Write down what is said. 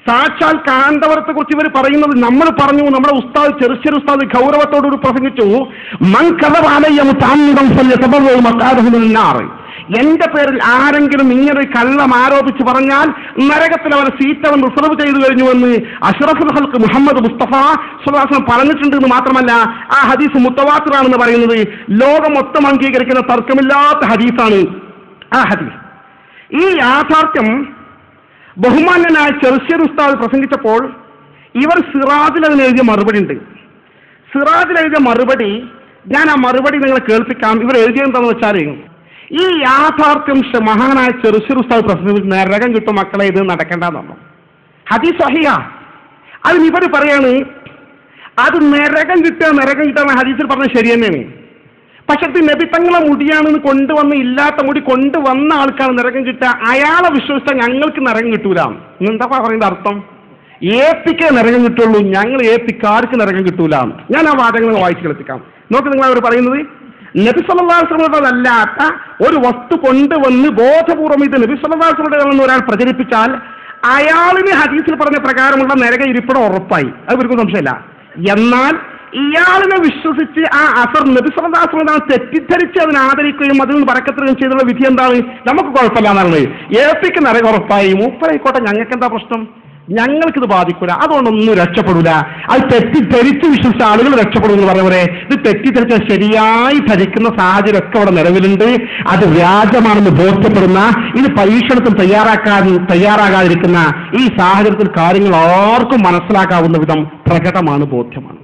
സാക്ഷാൽ കാന്തവരത്തെ കുറിച്ച് ഇവർ പറയുന്നത് നമ്മൾ പറഞ്ഞു നമ്മുടെ ഉസ്താദ് ചെറുശ്ശേരി ഉസ്താദ് ഗൗരവത്തോടുകൂടി പ്രസംഗിച്ചു മങ്കഥപാലയം താമിതം മക്കാറുന്നാറ് എന്റെ പേരിൽ ആരെങ്കിലും ഇങ്ങനെ കള്ളം ആരോപിച്ച് പറഞ്ഞാൽ നരകത്തിൽ അവരെ സീറ്റ് അവൻ റിസർവ് ചെയ്തു കഴിഞ്ഞുവെന്ന് അഷ്റഫുൽ ഹൽക്ക് മുഹമ്മദ് മുസ്തഫ സുഹാസനം പറഞ്ഞിട്ടുണ്ട് എന്ന് മാത്രമല്ല ആ ഹദീസ് മുത്തവാത്തിറാണെന്ന് പറയുന്നത് ലോകം മൊത്തം അംഗീകരിക്കുന്ന തർക്കമില്ലാത്ത ഹദീസാണ് ആ ഹദീസ് ഈ യാഥാർത്ഥ്യം ബഹുമാന്യനായ ചെറുശ്ശേരി ഉസ്താദ് പ്രസംഗിച്ചപ്പോൾ ഇവർ സിറാജിൽ അതിന് എഴുതിയ മറുപടി ഉണ്ട് സിറാജിൽ എഴുതിയ മറുപടി ഞാൻ ആ മറുപടി നിങ്ങളെ കേൾപ്പിക്കാം ഇവർ എഴുതിയെന്താണെന്ന് വെച്ചാൽ ഈ യാഥാർത്ഥ്യം ശ- മഹാനായ ചെറുശ്ശേരി ഉസ്താദ് പ്രസംഗിച്ച് നരകം കിട്ടും മക്കളെ ഇത് നടക്കേണ്ടെന്നു ഹദീസ് സഹിയ അതിന് ഇവർ പറയാണ് അത് നരകം കിട്ടുക നരകം കിട്ടുക ഹദീസിൽ പറഞ്ഞത് ശരി തന്നെയാണ് പക്ഷെ ഇത് നബി തങ്ങളെ മുടിയാണെന്ന് കൊണ്ടുവന്ന് ഇല്ലാത്ത മുടി കൊണ്ടുവന്ന ആൾക്കാണ് നരകം കിട്ടുക അയാളെ വിശ്വസിച്ചാൽ ഞങ്ങൾക്ക് നരകം കിട്ടൂല എന്താ പറയുന്നത് അർത്ഥം ഏപ്പിക്കേ നരകം കിട്ടുള്ളൂ ഞങ്ങൾ ഏപ്പിക്കാർക്ക് നരകം കിട്ടൂല ഞാൻ ആ വാദങ്ങൾ വായിച്ചു കേൾപ്പിക്കാം നോക്ക് നിങ്ങൾ അവർ പറയുന്നത് നബി സല്ലാസ്ലമല്ലാത്ത ഒരു വസ്തു കൊണ്ടുവന്ന് ബോധപൂർവം ഇത് നബി സല്ലാസ്ലമെന്ന് ഒരാൾ പ്രചരിപ്പിച്ചാൽ അയാളിന് ഹദീസിൽ പറഞ്ഞ പ്രകാരമുള്ള നരക ഇരിപ്പിടം ഉറപ്പായി അത് ഇവർക്കും സംശയമില്ല എന്നാൽ ഇയാളിനെ വിശ്വസിച്ച് ആ അസർ നബിസ്വലാസ്വലാണ് തെറ്റിദ്ധരിച്ച് അതിനെ ആദരിക്കുകയും അതിൽ നിന്ന് പറക്കത്തുകയും ചെയ്തുള്ള വിധി എന്താണ് നമുക്ക് കുഴപ്പമില്ല എന്നാണ് ഏപ്പിക്ക് നരക ഉറപ്പായി മൂപ്പരായിക്കോട്ടെ ഞങ്ങൾക്ക് എന്താ പ്രശ്നം ഞങ്ങൾക്കിത് ബാധിക്കൂല അതുകൊണ്ടൊന്നും രക്ഷപ്പെടൂല അത് തെറ്റിദ്ധരിച്ച് വിശ്വസിച്ച ആളുകൾ രക്ഷപ്പെടും എന്ന് പറഞ്ഞവരെ ഇത് തെറ്റിദ്ധരിച്ച ശരിയായി ധരിക്കുന്ന സാഹചര്യം ഒക്കെ അവിടെ നിലവിലുണ്ട് അത് വ്യാജമാണെന്ന് ബോധ്യപ്പെടുന്ന ഇത് പരീക്ഷണത്തിൽ തയ്യാറാക്കാൻ തയ്യാറാകാതിരിക്കുന്ന ഈ സാഹചര്യത്തിൽ കാര്യങ്ങൾ ആർക്കും മനസ്സിലാക്കാവുന്ന വിധം പ്രകടമാണ് ബോധ്യമാണ്